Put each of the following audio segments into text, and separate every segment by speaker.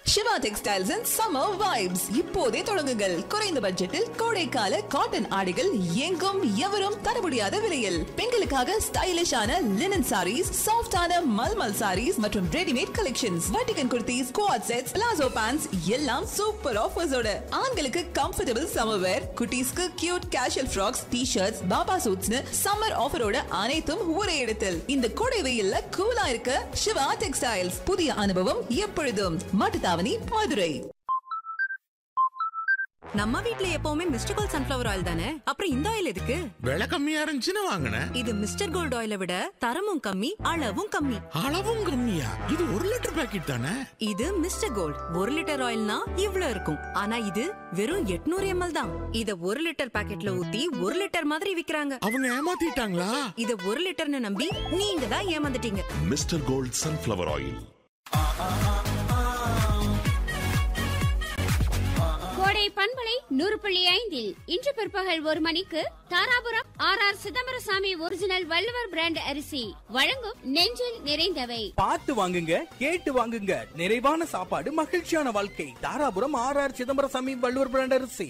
Speaker 1: Siva textiles and summer vibes இப்போதே தொடங்குங்கள் குறைந்த பட்ஜெட்டில் கோடைக்கால காட்டன் ஆடைகள் எங்கும் எவரும் தர முடியாத விலையில் பெண்களுக்காக ஸ்டைலிஷான லினன் சாரீஸ் சாஃப்டான மல்மல் சாரீஸ் மற்றும் ரெடிமேட் கலெக்ஷன்ஸ் வட்டிகன் kurtis co-ord sets palazzo pants எல்லாம் சூப்பர் ஆஃபர்ஸோட ஆண்களுக்கு கம்ஃபர்டபுள் சம்மர் வேர் குட்டீஸ்க்கு cute casual frocks T shirts பாபா சூட்ஸ்னு சம்மர் ஆஃபரோட அனைத்தும் ஒரே இடத்தில் இந்த கோடை வெயில்ல கூலா இருக்க சிவா டெக்ஸ்டைல்ஸ் புதிய அனுபவம் எப்பொழுதும் மாட்டுத்தாவணி மதுரை
Speaker 2: நம்ம வீட்ல எப்பவுமே மிஸ்டர் கோல்ட் சன்ஃபிளவர் ஆயில் தானே அப்புறம் இந்த ஆயில் எதுக்கு
Speaker 3: விலை கம்மியா இருந்துச்சுன்னு வாங்கினேன்
Speaker 2: இது மிஸ்டர் கோல்ட் ஆயிலை விட தரமும் கம்மி அளவும் கம்மி
Speaker 3: அளவும் கம்மியா இது ஒரு லிட்டர் பாக்கெட் தானே
Speaker 2: இது மிஸ்டர் கோல்ட் ஒரு லிட்டர் ஆயில்னா இவ்ளோ இருக்கும் ஆனா இது வெறும் 800 எம்எல் தான் இத ஒரு லிட்டர் பாக்கெட்ல ஊத்தி ஒரு லிட்டர் மாதிரி விக்கிறாங்க
Speaker 3: அவங்க ஏமாத்திட்டாங்களா
Speaker 2: இத ஒரு லிட்டர்னு நம்பி நீங்க தான் ஏமாந்துட்டீங்க
Speaker 4: மிஸ்டர் கோல்ட் சன்ஃப்ளவர் ஆயில்
Speaker 5: கோடை பண்பலை நூறு புள்ளி ஐந்தில் இன்று பிற்பகல் ஒரு மணிக்கு Dharapuram R R Chidambarasamy original Valluvar brand அரிசி வழங்கும் நெஞ்சில் நிறைந்தவை
Speaker 6: பார்த்து வாங்குங்க கேட்டு வாங்குங்க நிறைவான சாப்பாடு மகிழ்ச்சியான வாழ்க்கை Dharapuram R R Chidambarasamy Valluvar brand அரிசி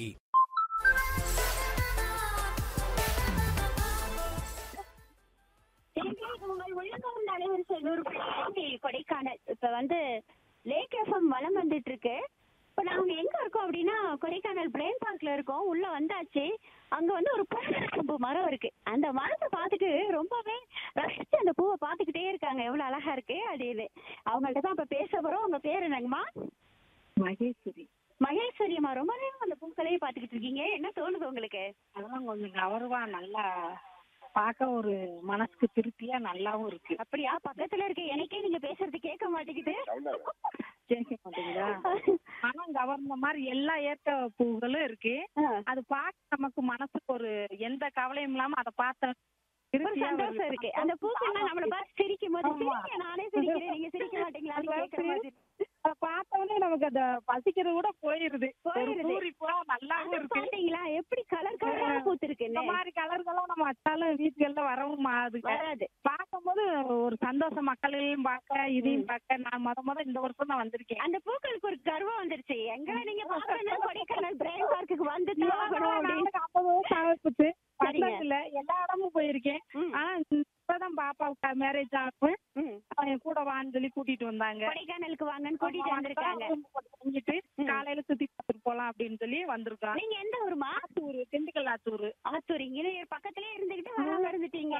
Speaker 7: உங்கள் உள்ளகம் அலைவரிசை நூறு புள்ளி ஐந்து கொடைக்கானல் இப்ப வந்து லேக் எஃப்எம் வலம் வந்துட்டு இருக்கு இப்ப நாங்க எங்க இருக்கோம் அப்படின்னா கொடைக்கானல் பிரெயின் பார்க்ல இருக்கோம் உள்ள வந்தாச்சு அங்க வந்து ஒரு பூ மரம் இருக்கு அந்த மரத்தை பார்த்துட்டு ரொம்பவே ரசிச்சு அந்த பூவை பார்த்துக்கிட்டே இருக்காங்க எவ்வளவு அழகா இருக்கு அப்படின்னு அவங்கள்ட்ட தான் இப்ப பேச போறோம் உங்க பேர் என்னங்கம்மா
Speaker 8: மகேஸ்வரி
Speaker 7: மகேஸ்வரி அம்மா ரொம்ப நேரம் அந்த பூக்களையே பார்த்துக்கிட்டு இருக்கீங்க என்ன தோணுது உங்களுக்கு
Speaker 8: அதெல்லாம் கொஞ்சம் கௌரவா நல்லா பார்க்க ஒரு மனசுக்கு திருப்தியா நல்லாவும் இருக்கு
Speaker 7: அப்படியா பக்கத்துல இருக்க எனக்கே நீங்க பேசுறது கேட்க மாட்டேங்குது
Speaker 8: கேட்க மாட்டேங்குதா ஆனா கவர்ந்த மாதிரி எல்லா ஏற்ற பூக்களும் இருக்கு
Speaker 7: ஆ.
Speaker 8: அது பார்க்க நமக்கு மனசுக்கு ஒரு எந்த கவலையும் இல்லாம அதை பார்த்த
Speaker 7: ஒரு
Speaker 8: திருப்தியா
Speaker 7: சந்தோஷம் இருக்கு அந்த பூக்கள்லாம் நம்மள பார்த்து சிரிக்கும் போது
Speaker 8: ஆமா.
Speaker 7: சிரிங்க நானே சிரிக்கிறேன் நீங்க சிரிக்க மாட்டீங்களான்னு கேட்கிற மாதிரி
Speaker 8: அதை பார்த்தோன்னே நமக்கு அந்த பசிக்கிறது கூட போயிருது ஒரு
Speaker 7: போயிருது.
Speaker 8: பூரிப்பா நல்லாவும்
Speaker 7: அது
Speaker 8: இருக்கு
Speaker 7: பாத்தீங்களா எப்படி கலர் கலரா
Speaker 8: இந்த
Speaker 7: பூத்திருக்குன்னு
Speaker 8: மாதிரி கலர்கள்லாம் நம்ம வச்சாலும் வீட்டுகள்ல வரவும் மாதுங்க
Speaker 7: வராது
Speaker 8: பார்க்கும்போது ஒரு சந்தோஷம் மக்களையும் பார்க்க இதையும் பார்க்க நான் முத முத இந்த வருஷம் தான் வந்திருக்கேன்
Speaker 7: அந்த பூக்களுக்கு ஒரு கர்வம் வந்துருச்சு எங்க நீங்க பாக்கணும் கொடைக்கானல் பிரெயின் பார்க்குக்கு வந்து தான் ஆகணும் அப்படின்னு
Speaker 8: நானும் ஐம்பது வருஷம் ஆகிப்போச்சு
Speaker 7: சரிங்க.
Speaker 8: வந்ததில்ல எல்லா இடமும் போயிருக்கேன்
Speaker 7: ம்.
Speaker 8: ஆனா இப்பதான் பாப்பாவுக்கு மேரேஜ் ஆகும்
Speaker 7: ம்.
Speaker 8: அவன் கூட வான்னு சொல்லி கூட்டிட்டு வந்தாங்க
Speaker 7: கொடைக்கானலுக்கு வாங்கன்னு கூட்டிட்டு வந்திருக்காங்க
Speaker 8: room போட்டு தங்கிட்டு
Speaker 7: ம்.
Speaker 8: காலையில சுத்தி பார்த்துட்டு போலாம் அப்படின்னு சொல்லி வந்திருக்கோம்
Speaker 7: நீங்க எந்த ஊருமா
Speaker 8: ஆத்தூர் திண்டுக்கல் ஆத்தூர்
Speaker 7: ஆத்தூர் இங்க பக்கத்துலயே இருந்துகிட்டு வராம இருந்துட்டீங்க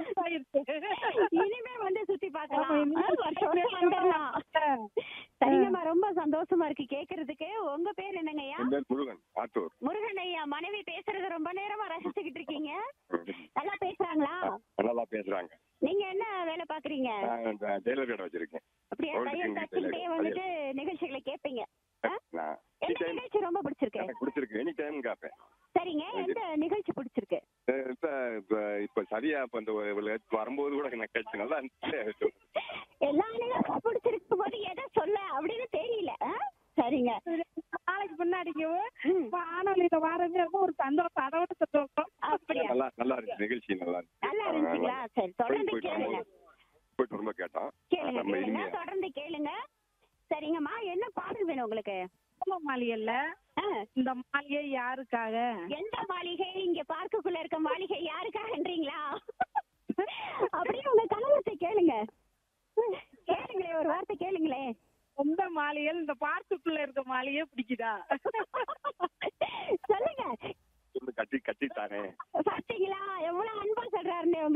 Speaker 7: இனிமே வந்து சுத்தி பார்க்கலாம்
Speaker 8: ஆமா, இனிமே
Speaker 7: ஆ, வருஷம் வருஷம் வந்துடலாம் சரிங்கம்மா ரொம்ப சந்தோஷமா இருக்கு கேக்குறதுக்கு உங்க பேர் என்னங்கய்யா
Speaker 9: என் பேர் முருகன் ஆத்தூர்
Speaker 7: முருகன் ஐயா மனைவி பேசுறது ரொம்ப நேரமா ரசிச்சுக்கிட்டு இருக்கீங்க நல்லா பேசுறாங்களா
Speaker 9: நல்லா பேசுறாங்க
Speaker 7: நீங்க என்ன வேலை பாக்குறீங்க
Speaker 9: நான் இந்த டெய்லர் கடை வச்சிருக்கேன்
Speaker 7: அப்படியே
Speaker 9: Gold
Speaker 7: தையல்
Speaker 9: king
Speaker 7: தச்சுக்கிட்டே
Speaker 9: tailor.
Speaker 7: வந்துட்டு நிகழ்ச்சிகளை கேட்பீங்க ஆ?
Speaker 9: நான்
Speaker 7: எந்த
Speaker 9: anytime
Speaker 7: நிகழ்ச்சி ரொம்ப பிடிச்சிருக்கு
Speaker 9: எனக்கு பிடிச்சிருக்கு எனி டைம் கேட்பேன்
Speaker 7: சரிங்க எந்த நிகழ்ச்சி பிடிச்சிருக்கு
Speaker 9: அஹ் இப்ப இப்ப இப்ப சரியா இப்ப இந்த ஒரு வரும்போது கூட எனக்கு கேட்டு நல்லா இருந்துச்சு
Speaker 7: எல்லா நிகழ்ச்சியும் பிடிச்சிருக்கும் போது எதை சொல்ல அப்படின்னு தெரியல ஆ? சரிங்க
Speaker 8: நாளைக்கு பின்னாடிக்கும் வானொலியில வாரமே ரொம்ப ஒரு சந்தோஷம் அதை விட சந்தோஷம்
Speaker 7: அப்படியா
Speaker 9: நல்லா நல்லா இருந்துச்சு நிகழ்ச்சி நல்லா இருந்துச்சு
Speaker 7: நல்லா இருந்துச்சுங்களா சரி தொடர்ந்து
Speaker 9: போயிட்டு
Speaker 7: கேளுங்க
Speaker 9: வரும்போது போயிட்டு ரொம்ப கேட்டோம்
Speaker 7: கேளுங்க
Speaker 9: நம்ம
Speaker 7: கேளுங்க
Speaker 9: இனிமையா
Speaker 7: தொடர்ந்து கேளுங்க சரிங்கம்மா என்ன பாடல் வேணும் உங்களுக்கு
Speaker 8: மாளிகைல
Speaker 7: ஆ,
Speaker 8: இந்த மாளிகை யாருக்காக
Speaker 7: எந்த மாளிகை இங்க பார்க்குக்குள்ள இருக்க மாளிகை யாருக்காகன்றீங்களா அப்படியே உங்க கணவர்கிட்ட கேளுங்க கேளுங்களே ஒரு வார்த்தை கேளுங்களே
Speaker 8: சொந்த மாளிகையில் இந்த பார்க்குக்குள்ள இருக்க மாளிகை பிடிக்குதா
Speaker 7: சொல்லுங்க
Speaker 9: கட்டி கட்டித்தானே
Speaker 7: பாத்தீங்களா எவ்வளவு அன்பா சொல்றாருன்னு உங்க